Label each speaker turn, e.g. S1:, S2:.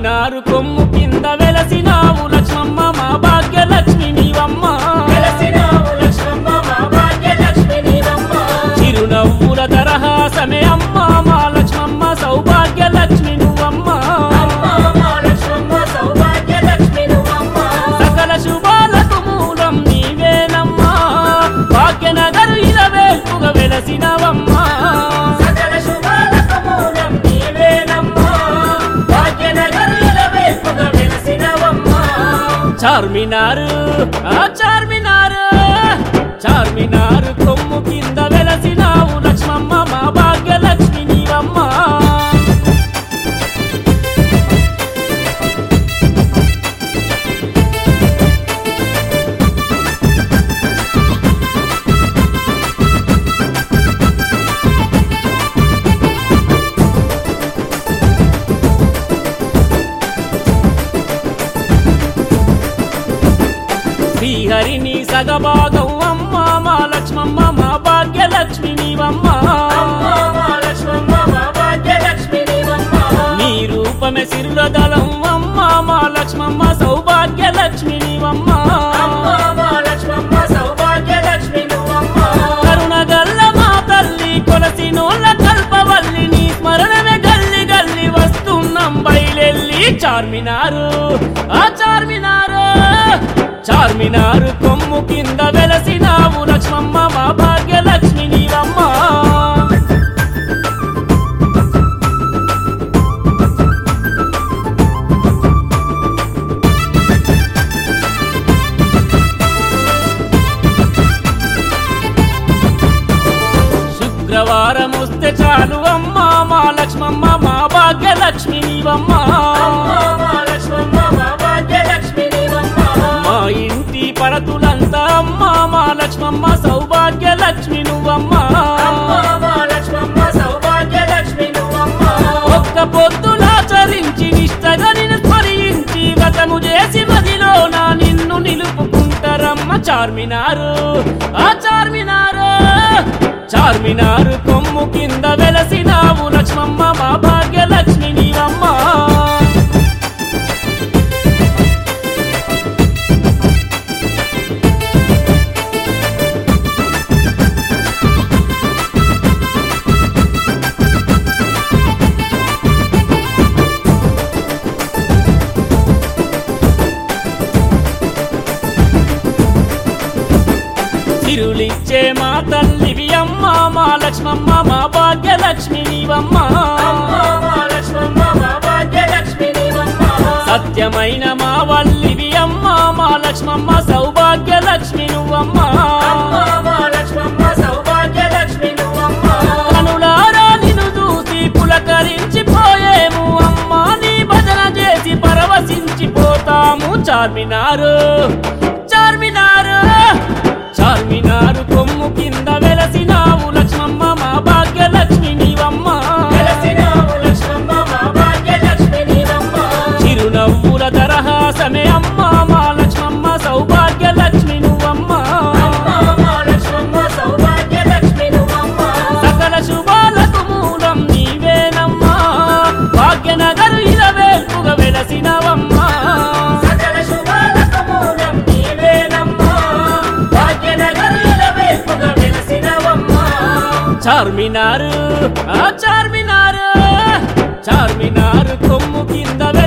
S1: చార్మినారు కొమ్ము కింద వెలసినావు లక్ష్మమ్మ మా భాగ్య లక్ష్మి నీవమ్మ
S2: వెలసినావు లక్ష్మమ్మ మా భాగ్యలక్ష్మి నీవమ్మ.
S1: చిరునవ్వుల తరహాసమే అమ్మ మా లక్ష్మమ్మ సౌభాగ్య లక్ష్మి నువ్వమ్మ
S2: అమ్మ మా లక్ష్మమ్మ సౌభాగ్యలక్ష్మి నువ్వమ్మ.
S1: సకల శుభాలకు మూలం నీవేనమ్మా భాగ్యనగరు ఇలవేల్పుగా వెలసినవమ్మా
S2: సకల శుభాలకు మూలం నీవేనమ్మా. భాగ్యనగరుల వేపుగా వెలసినవమ్మా.
S1: చార్మినారు ఆ చార్మినారు చార్మినారు కొమ్ము కింద వెలసినావు లక్ష్మమ్మ మా భాగ్య లక్ష్మి నీవమ్మ శ్రీహరిని సగభాగం అమ్మ మా లక్ష్మమ్మ మా భాగ్య లక్ష్మి నీవమ్మ
S2: అమ్మ మా లక్ష్మమ్మ మా భాగ్యలక్ష్మి నీవమ్మ.
S1: నీ రూపమే సిరుల దళం అమ్మ మా లక్ష్మమ్మ సౌభాగ్య లక్ష్మి నీవమ్మ
S2: అమ్మ మా లక్ష్మమ్మ సౌభాగ్యలక్ష్మి నువ్వమ్మ.
S1: కరుణగల్ల మా తల్లి కొలసినోళ్ళ కల్పవల్లి నీ స్మరణమే గల్లి గల్లి వస్తున్నాం బయలెల్లి చార్మినారు ఆ చార్మినారు చార్మినారు కొమ్ము కింద వెలసినావు లక్ష్మమ్మ మా భాగ్య లక్ష్మి నీవమ్మ శుక్రవారం వస్తే చాలు అమ్మ మా లక్ష్మమ్మ మా భాగ్య లక్ష్మి నీవమ్మ
S2: అమ్మ మా లక్ష్మమ్మ మా భాగ్యలక్ష్మి నీవమ్మ.
S1: మా ఇంటి పడతులంతా అమ్మ మా లక్ష్మమ్మ సౌభాగ్య లక్ష్మి నువ్వమ్మ
S2: అమ్మ మా లక్ష్మమ్మ సౌభాగ్యలక్ష్మి నువ్వమ్మ.
S1: ఒక్క పొద్దులాచరించి నిష్టగా నిన్ను స్మరించి వ్రతము చేసి మదిలో నా నిన్ను నిలుపుకుంటారమ్మ చార్మినారు ఆ చార్మినారు చార్మినారు కొమ్ము కింద వెలసినావు లక్ష్మమ్మ మా భాగ్య లక్ష్మి నీవమ్మ తిరులిచ్చే మా తల్లివి అమ్మ మా లక్ష్మమ్మ మా భాగ్య లక్ష్మి నీవమ్మ
S2: అమ్మ మా లక్ష్మమ్మ మా భాగ్యలక్ష్మి నీవమ్మ.
S1: సత్యమైన మా వల్లివి అమ్మ మా లక్ష్మమ్మ సౌభాగ్య లక్ష్మి నువ్వమ్మ
S2: అమ్మ మా లక్ష్మమ్మ సౌభాగ్యలక్ష్మి నువ్వమ్మ.
S1: కనులారా నిన్ను చూసి పులకరించిపోయేము అమ్మ నీ భజన చేసి పరవశించిపోతాము చార్మినారు చార్మినారు చార్మినారు కొమ్ము కింద వెలసినావు లక్ష్మమ్మ మా భాగ్య లక్ష్మి నీవమ్మ
S2: వెలసినావు లక్ష్మమ్మ మా భాగ్యలక్ష్మి నీవమ్మ.
S1: చిరునవ్వుల తరహాసమే అమ్మ మా లక్ష్మమ్మ సౌభాగ్య లక్ష్మి నువ్వమ్మ
S2: అమ్మ మా లక్ష్మమ్మ సౌభాగ్యలక్ష్మి నువ్వమ్మ.
S1: సకల శుభాలకు మూలం నీవేనమ్మా భాగ్యనగరు ఇలవేల్పుగా వెలసినవమ్మా
S2: సకల శుభాలకు మూలం నీవేనమ్మా. భాగ్యనగరుల వేపుగా వెలసినవమ్మా.
S1: చార్మినారు ఆ చార్మినారు చార్మినారు కొమ్ము కింద వెల